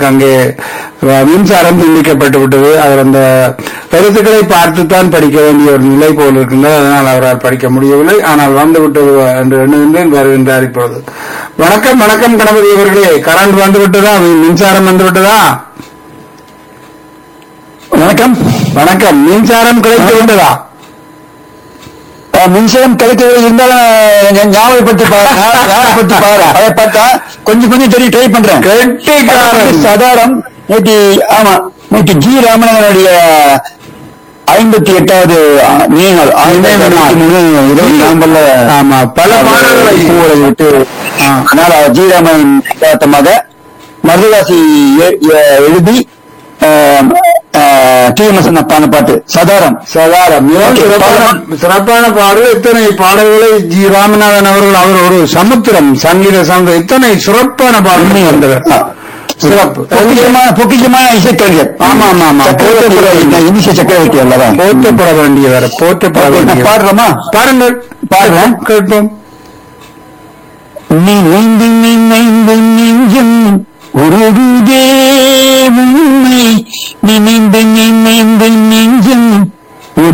அவர்களுக்கு அங்கே அஹ், மின்சாரம் துண்டிக்கப்பட்டு விட்டது அவர் அந்த கருத்துக்களை பார்த்துத்தான் படிக்க வேண்டிய ஒரு நிலை போல் இருக்கின்றது அதனால் அவரால் படிக்க முடியவில்லை ஆனால் வந்து விட்டது என்று எண்ணுகின்றேன் வருகின்றார் இப்பொழுது வணக்கம் வணக்கம் கணபதி அவர்களே கரண்ட் வந்து விட்டதா மின்சாரம் வந்து விட்டதா வணக்கம் வணக்கம் மின்சாரம் கிடைத்து விட்டதா அஹ், மின்சாரம் கிடைக்கிறது இருந்தாலும் ஞா- ஞாபகப்படுத்தி பாரு ஞாபகப்படுத்தி பாரு அதை பார்த்தா கொஞ்சம் கொஞ்சம் தெரியும் ட்ரை பண்றேன் கெட்டிக்காரன் சாதாரணம் நேற்று ஆமா நேற்று ஜி ராமநாதனுடைய ஐம்பத்தி எட்டாவது நினைவுநாள் ஆயிரத்தி தொள்ளாயிரத்தி மூணு இருபது நவம்பர்ல ஆமா பல பாடல்களை பூவலை விட்டு ஆ. அதனால ஜி ராமன் யதார்த்தமாக மருதவாசி எ- எ- எழுதி டி எம் எஸ் பான பாட்டு சதாரம் சதாரம் மிகவும் ஓகே, சிறப்பான சிறப்பான பாடல் இத்தனை பாடல்களை ஜி ராமநாதன் அவர்கள் அவர் ஒரு சமுத்திரம் சங்கீத சமுத்திரம் இத்தனை சிறப்பான பாடல்கள் வந்தவர் சிறப்பு பொக்கிஷமான பொக்கிஷமான இசைக்கலைஞர் ஆமா, ஆமா, ஆமா. சக்கரவர்த்தி இசை சக்கரவர்த்தி அல்லவா போற்றப்பட வேண்டியவர் போற்றப்பட வேண்டியவர் பாடுறோமா பாருங்கள் பாடுறேன். கேட்போம் நினைந்து நினைந்து நெஞ்சம் உருகுதே உண்மை